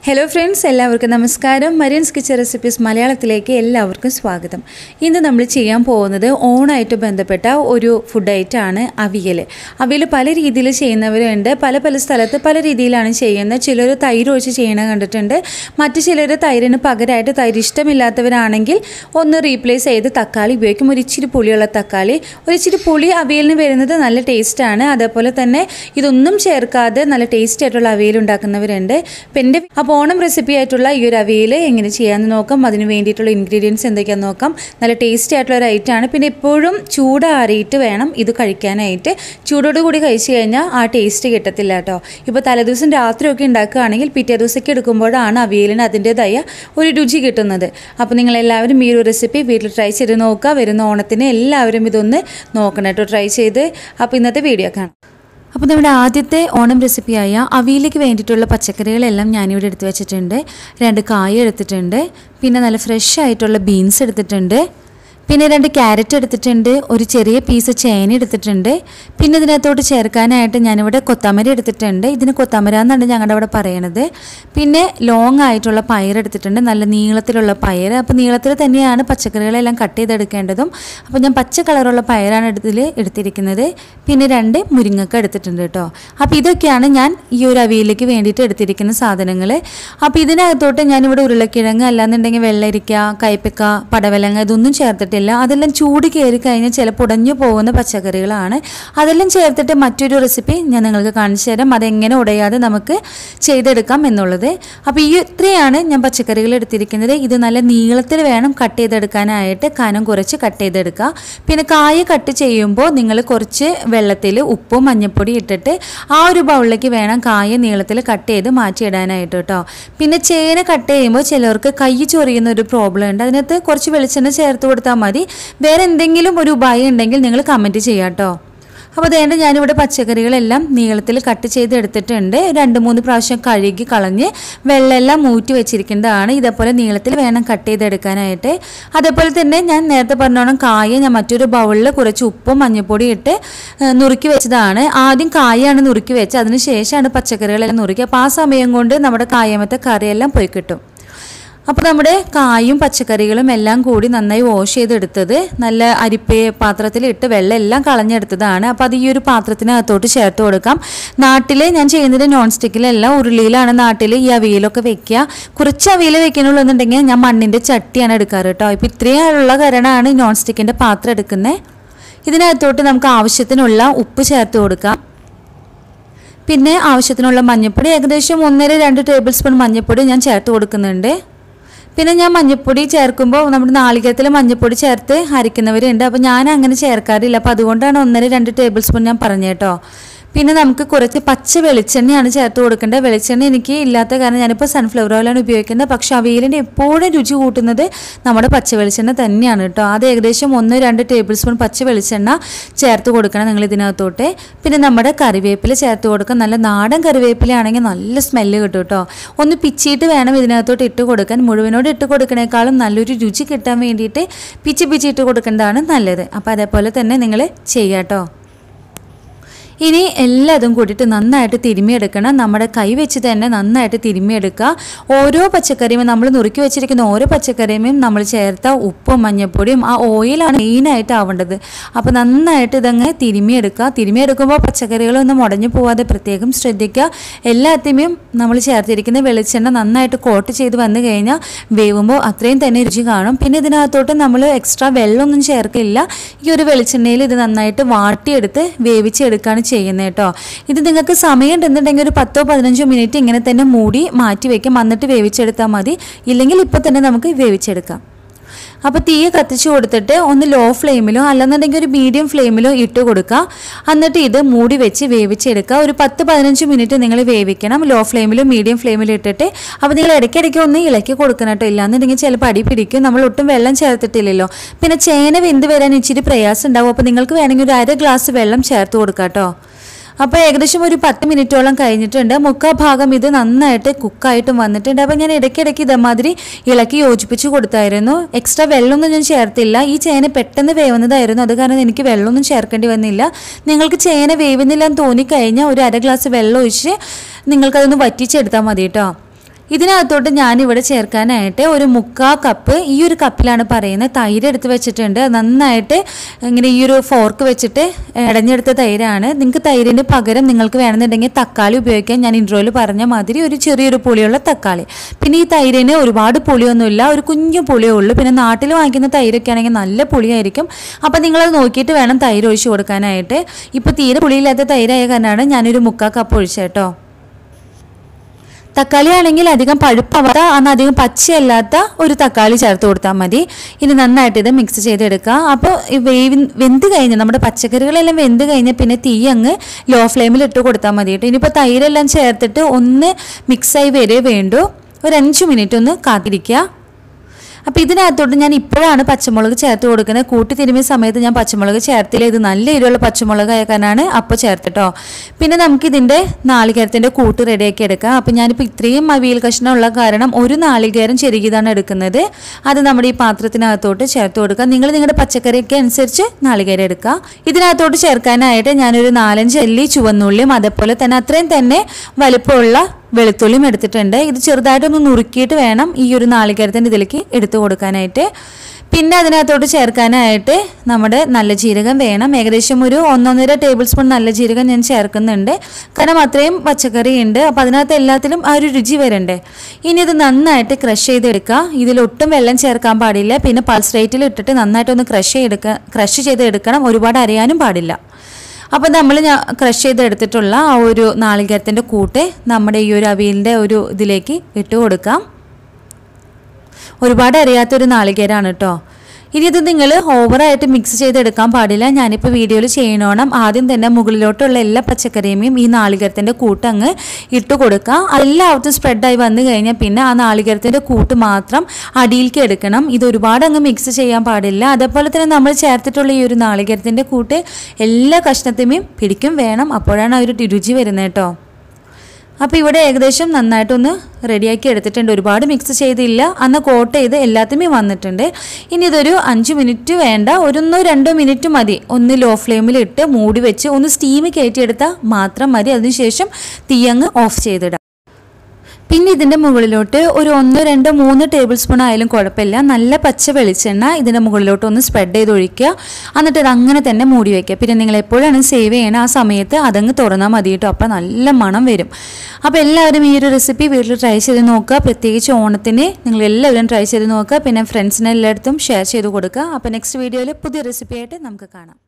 hello friends എല്ലാവർക്കും നമസ്കാരം Marian's kitchen recipes മലയാളത്തിലേക്ക് എല്ലാവർക്കും സ്വാഗതം ഇന്ന് നമ്മൾ ചെയ്യാൻ പോകുന്നത് ഓണായിട്ട് ബന്ധപ്പെട്ട ഒരു ഫുഡ് ഐറ്റമാണ് അവിയൽ അവിയൽ പല രീതിയിൽ ചെയ്യുന്നവരുണ്ട് പല പല സ്ഥലത്ത് പല രീതിയിലാണ് ചെയ്യുന്നത് ചിലർ തൈര് ഒഴിച്ച് ചെയ്യണ കണ്ടിട്ടുണ്ട് മറ്റു ചിലർ തൈരിന് പകരമായിട്ട് തൈര് ഇഷ്ടമില്ലാത്തവരാണെങ്കിൽ ഒന്ന് റീപ്ലേസ് ചെയ്ത് തക്കാളി ഉപയോഗിക്കും ഒരു ഇച്ചിരി പുളിയുള്ള തക്കാളി ഒരു ഇച്ചിരി പുളി അവിയലിന് വരുന്നത് നല്ല ടേസ്റ്റാണ് അതേപോലെ തന്നെ ഇതൊന്നും ചേർക്കാതെ നല്ല ടേസ്റ്റി ആയിട്ടുള്ള അവിയൽ ഉണ്ടാക്കുന്നവരുണ്ട് അപ്പം എൻ്റെ അപ്പോൾ ഓണം റെസിപ്പി ആയിട്ടുള്ള ഈ ഒരു അവിയൽ എങ്ങനെ ചെയ്യാമെന്ന് നോക്കാം അതിന് വേണ്ടിയിട്ടുള്ള ഇൻഗ്രീഡിയൻസ് എന്തൊക്കെയാണെന്ന് നോക്കാം നല്ല ടേസ്റ്റി ആയിട്ടുള്ള ഒരു ഐറ്റമാണ് പിന്നെ എപ്പോഴും ചൂടാറിയിട്ട് വേണം ഇത് കഴിക്കാനായിട്ട് ചൂടോട് കൂടി കഴിച്ചു കഴിഞ്ഞാൽ ആ ടേസ്റ്റ് കിട്ടത്തില്ല കേട്ടോ ഇപ്പോൾ തലേദിവസം രാത്രിയൊക്കെ ഉണ്ടാക്കുകയാണെങ്കിൽ പിറ്റേ ദിവസമൊക്കെ എടുക്കുമ്പോഴാണ് അവിയലിന് അതിൻ്റെതായ ഒരു രുചി കിട്ടുന്നത് അപ്പോൾ നിങ്ങൾ എല്ലാവരും ഈ ഒരു റെസിപ്പി വീട്ടിൽ ട്രൈ ചെയ്ത് നോക്കുക വരുന്ന ഓണത്തിന് എല്ലാവരും ഇതൊന്ന് നോക്കണം കേട്ടോ ട്രൈ ചെയ്ത് അപ്പോൾ ഇന്നത്തെ വീഡിയോ കാണാം അപ്പോൾ നമ്മുടെ ആദ്യത്തെ ഓണം റെസിപ്പിയായ അവിയലിക്ക് വേണ്ടിയിട്ടുള്ള പച്ചക്കറികളെല്ലാം ഞാനിവിടെ എടുത്ത് വെച്ചിട്ടുണ്ട് രണ്ട് കായ എടുത്തിട്ടുണ്ട് പിന്നെ നല്ല ഫ്രഷ് ആയിട്ടുള്ള ബീൻസ് എടുത്തിട്ടുണ്ട് പിന്നെ രണ്ട് ക്യാരറ്റ് എടുത്തിട്ടുണ്ട് ഒരു ചെറിയ പീസ് ചേന എടുത്തിട്ടുണ്ട് പിന്നെ ഇതിനകത്തോട്ട് ചേർക്കാനായിട്ട് ഞാനിവിടെ കൊത്തമര എടുത്തിട്ടുണ്ട് ഇതിന് കൊത്തമര എന്നാണ് ഞങ്ങളുടെ അവിടെ പറയണത് പിന്നെ ലോങ് ആയിട്ടുള്ള പയർ എടുത്തിട്ടുണ്ട് നല്ല നീളത്തിലുള്ള പയർ അപ്പോൾ നീളത്തിൽ തന്നെയാണ് പച്ചക്കറികളെല്ലാം കട്ട് ചെയ്തെടുക്കേണ്ടതും അപ്പോൾ ഞാൻ പച്ച കളറുള്ള പയറാണ് ഇതിൽ എടുത്തിരിക്കുന്നത് പിന്നെ രണ്ട് മുരിങ്ങക്ക എടുത്തിട്ടുണ്ട് കേട്ടോ അപ്പോൾ ഇതൊക്കെയാണ് ഞാൻ ഈ ഒരു അവിയലിലേക്ക് വേണ്ടിയിട്ട് എടുത്തിരിക്കുന്ന സാധനങ്ങൾ അപ്പോൾ ഇതിനകത്തോട്ട് ഞാനിവിടെ ഉരുളക്കിഴങ്ങ് അല്ലാന്നുണ്ടെങ്കിൽ വെള്ളരിക്ക കയ്പക്ക പടവലങ്ങ ഇതൊന്നും ചേർത്തിട്ടില്ല അതെല്ലാം ചൂട് കയറി കഴിഞ്ഞാൽ ചിലപ്പോൾ ഉടഞ്ഞു പോകുന്ന പച്ചക്കറികളാണ് അതെല്ലാം ചേർത്തിട്ട് മറ്റൊരു റെസിപ്പി ഞാൻ നിങ്ങൾക്ക് കാണിച്ചു തരാം അതെങ്ങനെ ഉടയാതെ നമുക്ക് ചെയ്തെടുക്കാം എന്നുള്ളത് അപ്പോൾ ഈ ഇത്രയാണ് ഞാൻ പച്ചക്കറികൾ എടുത്തിരിക്കുന്നത് ഇത് നല്ല നീളത്തിൽ വേണം കട്ട് ചെയ്തെടുക്കാനായിട്ട് കനം കുറച്ച് കട്ട് ചെയ്തെടുക്കുക പിന്നെ കായ കട്ട് ചെയ്യുമ്പോൾ നിങ്ങൾ കുറച്ച് വെള്ളത്തിൽ ഉപ്പും മഞ്ഞൾപ്പൊടി ഇട്ടിട്ട് ആ ഒരു ബൗളിലേക്ക് വേണം കായ നീളത്തിൽ കട്ട് ചെയ്ത് മാറ്റിയിടാനായിട്ട് കേട്ടോ പിന്നെ ചേന കട്ട് ചെയ്യുമ്പോൾ ചിലർക്ക് കൈ ചൊറിയുന്ന ഒരു പ്രോബ്ലം ഉണ്ട് അതിനകത്ത് കുറച്ച് വെളിച്ചെണ്ണ ചേർത്ത് കൊടുത്താൽ മതി വേറെ എന്തെങ്കിലും ഒരു ഉപായം ഉണ്ടെങ്കിൽ നിങ്ങൾ കമൻറ്റ് ചെയ്യാം കേട്ടോ അപ്പോൾ അതേണ്ട ഞാനിവിടെ പച്ചക്കറികളെല്ലാം നീളത്തിൽ കട്ട് ചെയ്ത് എടുത്തിട്ടുണ്ട് രണ്ട് മൂന്ന് പ്രാവശ്യം കഴുകി കളഞ്ഞ് വെള്ളമെല്ലാം മൂറ്റി വെച്ചിരിക്കേണ്ടതാണ് ഇതേപോലെ നീളത്തിൽ വേണം കട്ട് ചെയ്തെടുക്കാനായിട്ട് അതേപോലെ തന്നെ ഞാൻ നേരത്തെ പറഞ്ഞോണം കായ ഞാൻ മറ്റൊരു ബൗളിൽ കുറച്ച് ഉപ്പും മഞ്ഞൾപ്പൊടി ഇട്ട് ഏഹ്, നുറുക്കി വെച്ചതാണ് ആദ്യം കായാണ് നുറുക്കി വെച്ചത് അതിന് ശേഷമാണ് പച്ചക്കറികളെല്ലാം നുറുക്കി അപ്പോൾ ആ സമയം കൊണ്ട് നമ്മുടെ കായമത്തെ കറിയെല്ലാം പോയി കിട്ടും അപ്പോൾ നമ്മുടെ കായും പച്ചക്കറികളും എല്ലാം കൂടി നന്നായി വാഷ് ചെയ്തെടുത്തത് നല്ല അരിപ്പ പാത്രത്തിലിട്ട് വെള്ളം എല്ലാം കളഞ്ഞെടുത്തതാണ് അപ്പോൾ അത് ഈ ഒരു പാത്രത്തിനകത്തോട്ട് ചേർത്ത് കൊടുക്കാം നാട്ടിൽ ഞാൻ ചെയ്യുന്നത് നോൺ സ്റ്റിക്കിലല്ല ഉരുളിയിലാണ് നാട്ടിൽ ഈ അവിയലൊക്കെ വെക്കുക കുറച്ച് അവിയൽ വെക്കണുള്ളൂ എന്നുണ്ടെങ്കിൽ ഞാൻ മണ്ണിൻ്റെ ചട്ടിയാണ് എടുക്കാറ് കേട്ടോ ഇപ്പോൾ ഇത്രയും ഉള്ള കാരണമാണ് നോൺ സ്റ്റിക്കിൻ്റെ പാത്രം എടുക്കുന്നത് ഇതിനകത്തോട്ട് നമുക്ക് ആവശ്യത്തിനുള്ള ഉപ്പ് ചേർത്ത് കൊടുക്കാം പിന്നെ ആവശ്യത്തിനുള്ള മഞ്ഞൾപ്പൊടി ഏകദേശം ഒന്നര രണ്ട് ടേബിൾ സ്പൂൺ മഞ്ഞൾപ്പൊടി ഞാൻ ചേർത്ത് കൊടുക്കുന്നുണ്ട് പിന്നെ ഞാൻ മഞ്ഞൾപ്പൊടി ചേർക്കുമ്പോൾ നമ്മുടെ നാളികേരത്തിൽ മഞ്ഞൾപ്പൊടി ചേർത്ത് അരയ്ക്കുന്നവരുണ്ട് അപ്പോൾ ഞാൻ അങ്ങനെ ചേർക്കാറില്ല അപ്പോൾ അതുകൊണ്ടാണ് ഒന്നര രണ്ട് ടേബിൾ സ്പൂൺ ഞാൻ പറഞ്ഞു കേട്ടോ പിന്നെ നമുക്ക് കുറച്ച് പച്ച വെളിച്ചെണ്ണയാണ് ചേർത്ത് കൊടുക്കേണ്ടത് വെളിച്ചെണ്ണ എനിക്ക് ഇല്ലാത്ത കാരണം ഞാനിപ്പോൾ സൺഫ്ലവർ ഓയിലാണ് ഉപയോഗിക്കുന്നത് പക്ഷേ അവിയലിൻ്റെ എപ്പോഴും രുചി കൂട്ടുന്നത് നമ്മുടെ പച്ച വെളിച്ചെണ്ണ തന്നെയാണ് കേട്ടോ അത് ഏകദേശം ഒന്ന് രണ്ട് ടേബിൾ സ്പൂൺ പച്ച വെളിച്ചെണ്ണ ചേർത്ത് കൊടുക്കണം നിങ്ങൾ ഇതിനകത്തോട്ട് പിന്നെ നമ്മുടെ കറിവേപ്പില ചേർത്ത് കൊടുക്കുക നല്ല നാടൻ കറിവേപ്പിലയാണെങ്കിൽ നല്ല സ്മെല്ല് കിട്ടും കേട്ടോ ഒന്ന് പിച്ചിയിട്ട് വേണം ഇതിനകത്തോട്ട് ഇട്ട് കൊടുക്കാൻ മുഴുവനോട് ഇട്ട് കൊടുക്കണേക്കാളും നല്ലൊരു രുചി കിട്ടാൻ വേണ്ടിയിട്ട് പിച്ചി പിച്ചി ഇട്ട് കൊടുക്കേണ്ടതാണ് നല്ലത് അപ്പോൾ അതേപോലെ തന്നെ നിങ്ങൾ ചെയ്യാം കേട്ടോ ഇനി എല്ലാതും കൂടിയിട്ട് നന്നായിട്ട് തിരുമ്മിയെടുക്കണം നമ്മുടെ കൈ വെച്ച് തന്നെ നന്നായിട്ട് തിരുമ്മിയെടുക്കുക ഓരോ പച്ചക്കറിയും നമ്മൾ നുറുക്കി വെച്ചിരിക്കുന്ന ഓരോ പച്ചക്കറിയും നമ്മൾ ചേർത്ത ഉപ്പും മഞ്ഞൾപ്പൊടിയും ആ ഓയിലാണ് മെയിനായിട്ട് ആവേണ്ടത് അപ്പോൾ നന്നായിട്ട് ഇതങ്ങ് തിരുമ്മിയെടുക്കുക തിരുമ്മിയെടുക്കുമ്പോൾ പച്ചക്കറികളൊന്നും മുടഞ്ഞു പോവാതെ പ്രത്യേകം ശ്രദ്ധിക്കുക എല്ലാത്തിനും നമ്മൾ ചേർത്തിരിക്കുന്ന വെളിച്ചെണ്ണ നന്നായിട്ട് കോട്ട് ചെയ്ത് വന്നു കഴിഞ്ഞാൽ വേവുമ്പോൾ അത്രയും തന്നെ രുചി കാണും പിന്നെ ഇതിനകത്തോട്ട് നമ്മൾ എക്സ്ട്രാ വെള്ളമൊന്നും ചേർക്കില്ല ഈ ഒരു വെളിച്ചെണ്ണയിൽ ഇത് നന്നായിട്ട് വാട്ടിയെടുത്ത് വേവിച്ചെടുക്കുകയാണ് ചെയ്യുന്നത് കേട്ടോ ഇത് നിങ്ങൾക്ക് സമയം ഉണ്ടെന്നുണ്ടെങ്കിൽ ഒരു പത്തോ പതിനഞ്ചോ മിനിറ്റ് ഇങ്ങനെ തന്നെ മൂടി മാറ്റി വെക്കും എന്നിട്ട് വേവിച്ചെടുത്താൽ മതി ഇല്ലെങ്കിൽ ഇപ്പോൾ തന്നെ നമുക്ക് വേവിച്ചെടുക്കാം അപ്പോൾ തീ കത്തിച്ച് കൊടുത്തിട്ട് ഒന്ന് ലോ ഫ്ലെയിമിലോ അല്ലെന്നുണ്ടെങ്കിൽ ഒരു മീഡിയം ഫ്ലെയിമിലോ ഇട്ട് കൊടുക്കുക എന്നിട്ട് ഇത് മൂടി വെച്ച് വേവിച്ചെടുക്കുക ഒരു പത്ത് പതിനഞ്ച് മിനിറ്റ് നിങ്ങൾ വേവിക്കണം ലോ ഫ്ലെയിമിലും മീഡിയം ഫ്ലെയിമിലും ഇട്ടിട്ട് അപ്പോൾ നിങ്ങൾ ഇടയ്ക്കിടയ്ക്ക് ഒന്ന് ഇളക്കി കൊടുക്കണം കേട്ടോ ഇല്ലാന്നുണ്ടെങ്കിൽ ചിലപ്പോൾ അടി പിടിക്കും നമ്മൾ ഒട്ടും വെള്ളം ചേർത്തിട്ടില്ലല്ലോ പിന്നെ ചേന വെന്ത് വരാൻ ഇച്ചിരി പ്രയാസം ഉണ്ടാവും അപ്പോൾ നിങ്ങൾക്ക് വേണമെങ്കിൽ ഒരു അര ഗ്ലാസ് വെള്ളം ചേർത്ത് കൊടുക്കാം കേട്ടോ അപ്പോൾ ഏകദേശം ഒരു പത്ത് മിനിറ്റോളം കഴിഞ്ഞിട്ടുണ്ട് മുക്കാ ഭാഗം ഇത് നന്നായിട്ട് കുക്കായിട്ടും വന്നിട്ടുണ്ട് അപ്പോൾ ഞാൻ ഇടയ്ക്കിടയ്ക്ക് ഇതേമാതിരി ഇളക്കി യോജിപ്പിച്ച് കൊടുത്തായിരുന്നു എക്സ്ട്രാ വെള്ളമൊന്നും ഞാൻ ചേർത്തില്ല ഈ ചേന പെട്ടെന്ന് വേവുന്നതായിരുന്നു അത് കാരണം എനിക്ക് വെള്ളമൊന്നും ചേർക്കേണ്ടി വന്നില്ല നിങ്ങൾക്ക് ചേന വേവുന്നില്ല എന്ന് തോന്നിക്കഴിഞ്ഞാൽ ഒരു അര ഗ്ലാസ് വെള്ളം ഒഴിച്ച് നിങ്ങൾക്കതൊന്ന് വറ്റിച്ചെടുത്താൽ മതി കേട്ടോ ഇതിനകത്തോട്ട് ഞാനിവിടെ ചേർക്കാനായിട്ട് ഒരു മുക്കാ കപ്പ് ഈ ഒരു കപ്പിലാണ് പറയുന്നത് തൈര് എടുത്ത് വെച്ചിട്ടുണ്ട് നന്നായിട്ട് ഇങ്ങനെ ഈ ഒരു ഫോർക്ക് വെച്ചിട്ട് ഇടഞ്ഞെടുത്ത തൈരാണ് നിങ്ങൾക്ക് തൈരിന് പകരം നിങ്ങൾക്ക് വേണമെന്നുണ്ടെങ്കിൽ തക്കാളി ഉപയോഗിക്കാൻ ഞാൻ ഇൻട്രോയിൽ പറഞ്ഞ മാതിരി ഒരു ചെറിയൊരു പുളിയുള്ള തക്കാളി പിന്നെ ഈ തൈരിന് ഒരുപാട് പുളിയൊന്നുമില്ല ഒരു കുഞ്ഞു പുളിയേ ഉള്ളൂ പിന്നെ നാട്ടിൽ വാങ്ങിക്കുന്ന തൈരൊക്കെ ആണെങ്കിൽ നല്ല പുളിയായിരിക്കും അപ്പം നിങ്ങളത് നോക്കിയിട്ട് വേണം തൈര് ഒഴിച്ച് കൊടുക്കാനായിട്ട് ഇപ്പോൾ തീരെ പുളിയില്ലാത്ത തൈരായ കാരണമാണ് ഞാനൊരു മുക്കാ കപ്പ് ഒഴിച്ചേട്ടോ തക്കാളി ആണെങ്കിൽ അധികം പഴുപ്പാവാത്ത അന്ന് അധികം പച്ചയല്ലാത്ത ഒരു തക്കാളി ചേർത്ത് കൊടുത്താൽ മതി ഇനി നന്നായിട്ട് ഇത് മിക്സ് ചെയ്തെടുക്കുക അപ്പോൾ ഈ വേവി വെന്ത് കഴിഞ്ഞ് നമ്മുടെ പച്ചക്കറികളെല്ലാം വെന്ത് കഴിഞ്ഞ് പിന്നെ തീ അങ്ങ് ലോ ഫ്ലെയിമിൽ ഇട്ട് കൊടുത്താൽ മതി കേട്ടോ ഇനിയിപ്പോൾ തൈരെല്ലാം ചേർത്തിട്ട് ഒന്ന് മിക്സായി വരേ വേണ്ടു ഒരു അഞ്ച് മിനിറ്റ് ഒന്ന് കാത്തിരിക്കുക അപ്പോൾ ഇതിനകത്തോട്ട് ഞാൻ ഇപ്പോഴാണ് പച്ചമുളക് ചേർത്ത് കൊടുക്കുന്നത് കൂട്ടി തിരുമിയ സമയത്ത് ഞാൻ പച്ചമുളക് ചേർത്തില്ല ഇത് നല്ല എരിവുള്ള പച്ചമുളക് ആയക്കാനാണ് അപ്പോൾ ചേർത്തിട്ടോ പിന്നെ നമുക്കിതിൻ്റെ നാളികേരത്തിൻ്റെ കൂട്ട് റെഡിയാക്കി എടുക്കാം അപ്പോൾ ഞാനിപ്പോൾ ഇത്രയും അവിയൽ കഷ്ണം ഉള്ള കാരണം ഒരു നാളികേരം ചെരുകിയതാണ് എടുക്കുന്നത് അത് നമ്മുടെ ഈ പാത്രത്തിനകത്തോട്ട് ചേർത്ത് കൊടുക്കുക നിങ്ങൾ നിങ്ങളുടെ പച്ചക്കറിയൊക്കെ അനുസരിച്ച് നാളികേരം എടുക്കുക ഇതിനകത്തോട്ട് ചേർക്കാനായിട്ട് ഞാനൊരു നാലഞ്ച് അല്ലി ചുവന്നുള്ളിയും അതേപോലെ തന്നെ അത്രയും തന്നെ വലിപ്പമുള്ള വെളുത്തുള്ളിയും എടുത്തിട്ടുണ്ട് ഇത് ചെറുതായിട്ടൊന്ന് നുറുക്കിയിട്ട് വേണം ഈ ഒരു നാളികേരത്തിൻ്റെ ഇതിലേക്ക് എടുത്തു കൊടുക്കാനായിട്ട് പിന്നെ അതിനകത്തോട്ട് ചേർക്കാനായിട്ട് നമ്മുടെ നല്ല ജീരകം വേണം ഏകദേശം ഒരു ഒന്നൊന്നര ടേബിൾ സ്പൂൺ നല്ല ജീരകം ഞാൻ ചേർക്കുന്നുണ്ട് കാരണം അത്രയും പച്ചക്കറി ഉണ്ട് അപ്പോൾ അതിനകത്ത് എല്ലാത്തിലും ആ ഒരു രുചി വരണ്ടേ ഇനി ഇത് നന്നായിട്ട് ക്രഷ് ചെയ്തെടുക്കുക ഇതിലൊട്ടും വെള്ളം ചേർക്കാൻ പാടില്ല പിന്നെ പൾസ് റേറ്റിൽ ഇട്ടിട്ട് നന്നായിട്ടൊന്ന് ക്രഷ് ചെയ്തെടുക്കുക ക്രഷ് ചെയ്തെടുക്കണം ഒരുപാട് അരയാനും പാടില്ല അപ്പോൾ നമ്മൾ ഞാൻ ക്രഷ് ചെയ്തെടുത്തിട്ടുള്ള ആ ഒരു നാളികേരത്തിൻ്റെ കൂട്ട് നമ്മുടെ ഈ ഒരു അവിയലിൻ്റെ ഒരു ഇതിലേക്ക് ഇട്ട് കൊടുക്കാം ഒരുപാട് അറിയാത്തൊരു നാളികേരമാണ് കേട്ടോ ഇനി ഇത് നിങ്ങൾ ഓവറായിട്ട് മിക്സ് ചെയ്തെടുക്കാൻ പാടില്ല ഞാനിപ്പോൾ വീഡിയോയിൽ ചെയ്യണോണം ആദ്യം തന്നെ മുകളിലോട്ടുള്ള എല്ലാ പച്ചക്കറിയും ഈ നാളികേരത്തിൻ്റെ കൂട്ട് അങ്ങ് ഇട്ട് കൊടുക്കുക എല്ലാവർക്കും സ്പ്രെഡായി വന്നു കഴിഞ്ഞാൽ പിന്നെ ആ നാളികേരത്തിൻ്റെ കൂട്ട് മാത്രം അടിയിലേക്ക് എടുക്കണം ഇത് ഒരുപാട് അങ്ങ് മിക്സ് ചെയ്യാൻ പാടില്ല അതേപോലെ തന്നെ നമ്മൾ ചേർത്തിട്ടുള്ള ഈ ഒരു നാളികേരത്തിൻ്റെ കൂട്ട് എല്ലാ കഷ്ണത്തിനും പിടിക്കും വേണം അപ്പോഴാണ് ആ ഒരു രുചി വരുന്നത് കേട്ടോ അപ്പോൾ ഇവിടെ ഏകദേശം നന്നായിട്ടൊന്ന് റെഡിയാക്കി എടുത്തിട്ടുണ്ട് ഒരുപാട് മിക്സ് ചെയ്തില്ല അന്ന് കോട്ട് ചെയ്ത് എല്ലാത്തിനും വന്നിട്ടുണ്ട് ഇനി ഇതൊരു അഞ്ച് മിനിറ്റ് വേണ്ട ഒരൊന്നോ രണ്ടോ മിനിറ്റ് മതി ഒന്ന് ലോ ഫ്ലെയിമിൽ ഇട്ട് മൂടി വെച്ച് ഒന്ന് സ്റ്റീം കയറ്റിയെടുത്താൽ മാത്രം മതി അതിനുശേഷം തീയങ്ങ് ഓഫ് ചെയ്തിടാം പിന്നെ ഇതിൻ്റെ മുകളിലോട്ട് ഒരു ഒന്നോ രണ്ടോ മൂന്ന് ടേബിൾ സ്പൂൺ ആയാലും കുഴപ്പമില്ല നല്ല പച്ച വെളിച്ചെണ്ണ ഇതിൻ്റെ മുകളിലോട്ട് ഒന്ന് സ്പ്രെഡ് ചെയ്ത് ഒഴിക്കുക എന്നിട്ട് ഇത് അങ്ങനെ തന്നെ മൂടി വയ്ക്കുക പിന്നെ നിങ്ങൾ എപ്പോഴാണ് സേവ് ചെയ്യണം ആ സമയത്ത് അതങ്ങ് തുറന്നാൽ മതി കേട്ടോ അപ്പോൾ നല്ല മണം വരും അപ്പോൾ എല്ലാവരും ഈ ഒരു റെസിപ്പി വീട്ടിൽ ട്രൈ ചെയ്ത് നോക്കുക പ്രത്യേകിച്ച് ഓണത്തിന് നിങ്ങൾ എല്ലാവരും ട്രൈ ചെയ്ത് നോക്കുക പിന്നെ ഫ്രണ്ട്സിനെ എല്ലായിടത്തും ഷെയർ ചെയ്ത് കൊടുക്കുക അപ്പോൾ നെക്സ്റ്റ് വീഡിയോയിൽ പുതിയ റെസിപ്പി ആയിട്ട് നമുക്ക് കാണാം